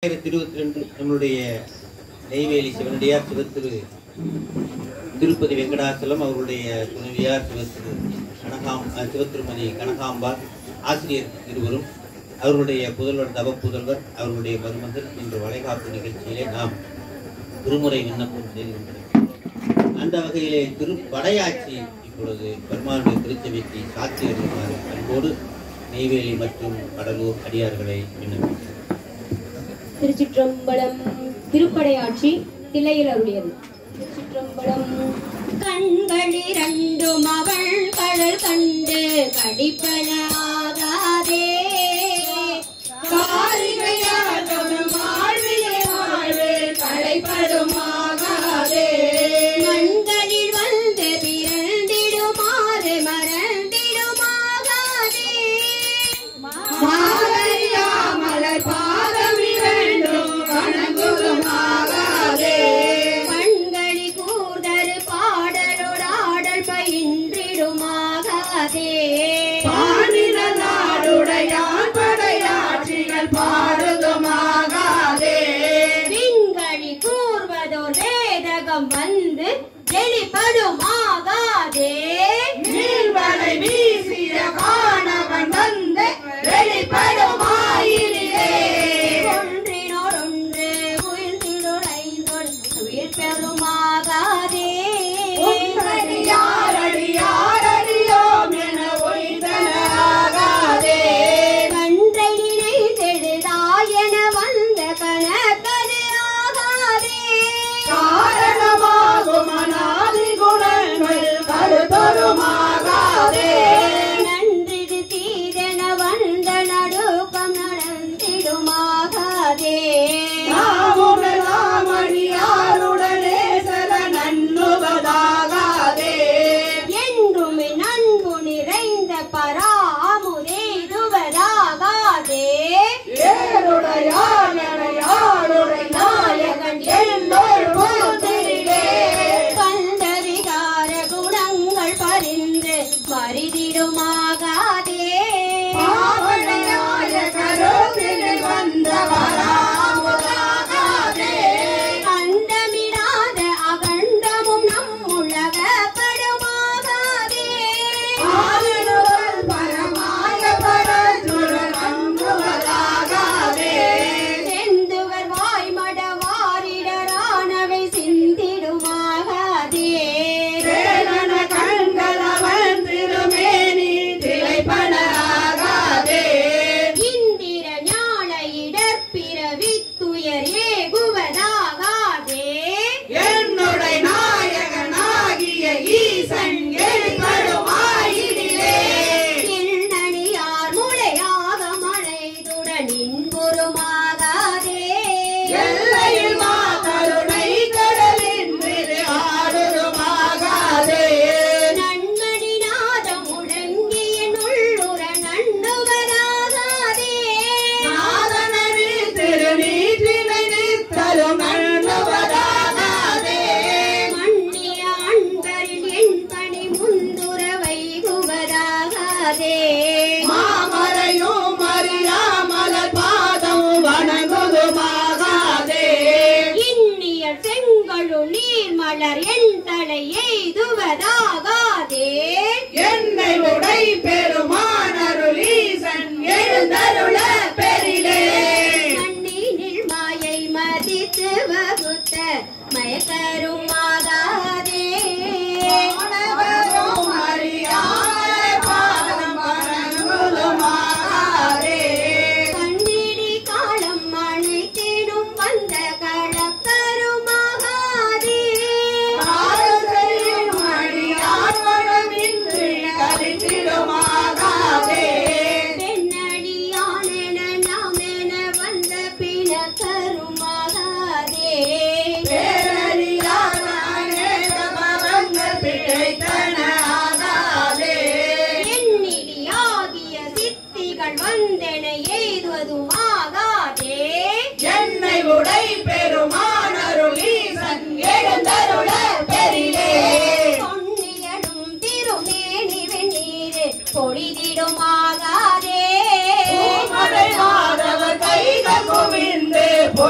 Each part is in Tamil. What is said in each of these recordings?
ரெண்டாயிரத்தி இருபத்தி ரெண்டு நம்மளுடைய நெய்வேலி சிவனடியார் சிவத்திரு திருப்பதி வெங்கடாச்சலம் அவருடைய துணைவியார் சிவத்திரு கனகாம் அஹ், சிவத்திருமதி கனகாம்பாள் ஆசிரியர் இருவரும் அவர்களுடைய புதல்வர் தவ புதல்வர் அவர்களுடைய மருமகள் இன்று வளைகாப்பு நிகழ்ச்சியிலே நாம் திருமுறை விண்ணப்பம் செய்து கொண்டிருக்கிறோம் அந்த வகையிலே திருப்படையாட்சி இப்பொழுது பெருமாளுடைய திருச்சபைக்கு சாட்சி வருமாறு அன்போடு நெய்வேலி மற்றும் கடலூர் அடியார்களை விண்ணப்பிக்கிறோம் திருச்சிற்றம்பலம் திருப்படையாட்சி தில்லையில் அருளியது திருச்சிற்றம்பலம் கண்களிரண்டும் அவள் கடல் கண்டு கடிப்பனாகாதே மண்களில் வந்து பிறந்திடுமாறு மறந்திடுமாகாதே கண்களி கூர்தரு பாடலோடாடல் பயின்றிடுமாகாதே விண்களி கூர்வதோர் வேதகம் வந்து வெளிப்படுமாகாதே ஒன்றினோடொன்று உயிர்த்தினோடைந்தோடு உயிர் பெறுமாகாதே கன்றை நினைத்தெழுதாயென வந்த கணக்கது ஆகாதே நன்றிது தீதென வந்த நடுக்கம் நடந்திடுமாகாதே என்றும் நன்பு நிறைந்த பராமுதேதுவதாகாதே நாயகன் எல்லோர் போற்றிலே பந்தவிகார குணங்கள் பரிந்து மறிதிடுமாகாதே அண்டமிடாத அகண்டமும் நம் உலகப்படுமாகாதே செந்துவர் வாய்மட வாரிடரானவை சிந்திடுமாகாதே இந்திர ஞான இடர்பிறவித்துயர் ஏகுவதாகாதே என்னுடைய நாயகனாகிய ஈசன் எழுபடுமாயினிலே எண்ணணியார் முளையாக மழைதுடன் இன்புறுமாகாதே எல்லையில் மா கருணை கடலின் மீது ஆடுருமாகாதே நன்மணி நாதம் முழங்கிய நுள்ளுற நண்ணுவதாகாதே நாதனவி திருநீற்றினை நித்தலும் நண்ணுவதாகாதே மன்னிய அன்பரில் என் பணி முந்துர வைகுவதாகாதே மாமரையும் அறியாமலர் பாதம் வணங்குதுமாகாதே இன்னிய செங்கழு நீர் மலர் என் தலை எய்துவதாகாதே என்னை உடை பெருமானருளீசன் எழுந்தருள பெரிலே மண்ணினில் மாயை மதித்து வகுத்த மயக்கருமாகாதே மாணவரும் அறியாத பாதம் வணங்குதுமாகாதே கண்ணிடி காலம் அனைத்திடும் வந்த களக்கருமாகாதே காதலின் அடியார்வனமின்றி கரித்திடுமாகாதே பெண்ணடியானென நாமென வந்த பிணக்கருமாகாதே பேரறியாத அநேக பவங்கள் பிழைத்தன ஆகாதே எண்ணிலியாகிய சித்திகள் வந்தென எய்துவதுமாகாதே என்னை உடை பெருமானருளீசன் எழுந்தருள பெரிலே பொன்னியலும் திருமேனி வெந்நீர் பொழிதிடுமாகாதே பூமழை மாதவர் கைகள் குவிந்து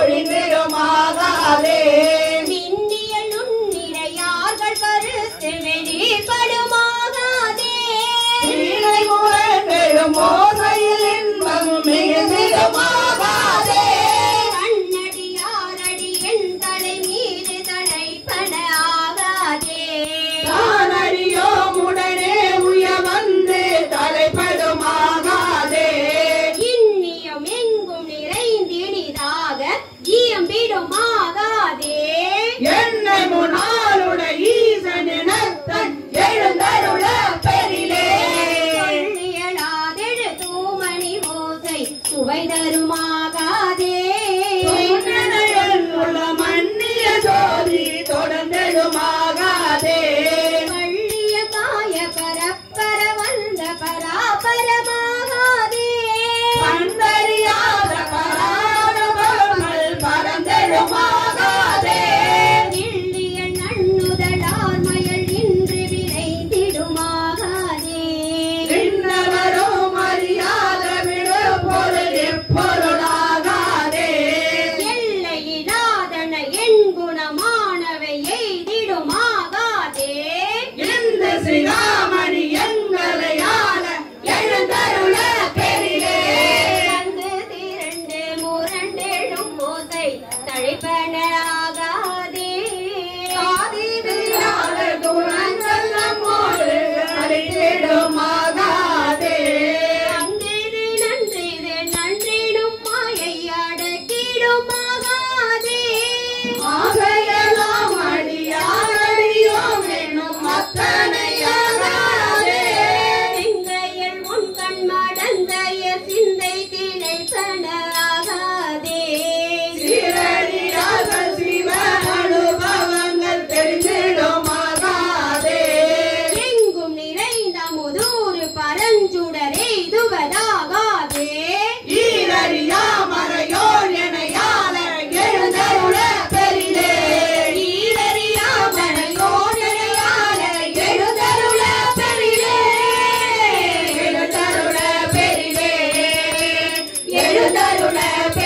செய்வன ஆகாதே ஆதிவில்லாத குணங்கள் நம்மோடு அளித்திடுமாகாதே. அன்றிது நன்றிது நன்றிடும் மாயை அடக்கிடும் ஆகாதே ஆகையெல்லாம் அடியாரடியோம் என்னும் அத்தனையாகாதே. சிந்தையில் உன் கண் மடந்தைய சிந்தை திளைத்தன ஆகாதே சீரடியாக சிவ அனுபவங்கள் தெரிந்திடுமாகாதே. எங்கும் நிறைந்த முதூறு பரஞ்சுடரே இதுவதாகாதே ஈரடியா மறையோர் எனையாள எழுந்தருள பெரிதே. ஈரடியா மறையோர் எனையாள எழுந்தருள பெரிதே. எழுந்தருள பெரிதே. எழுந்தருள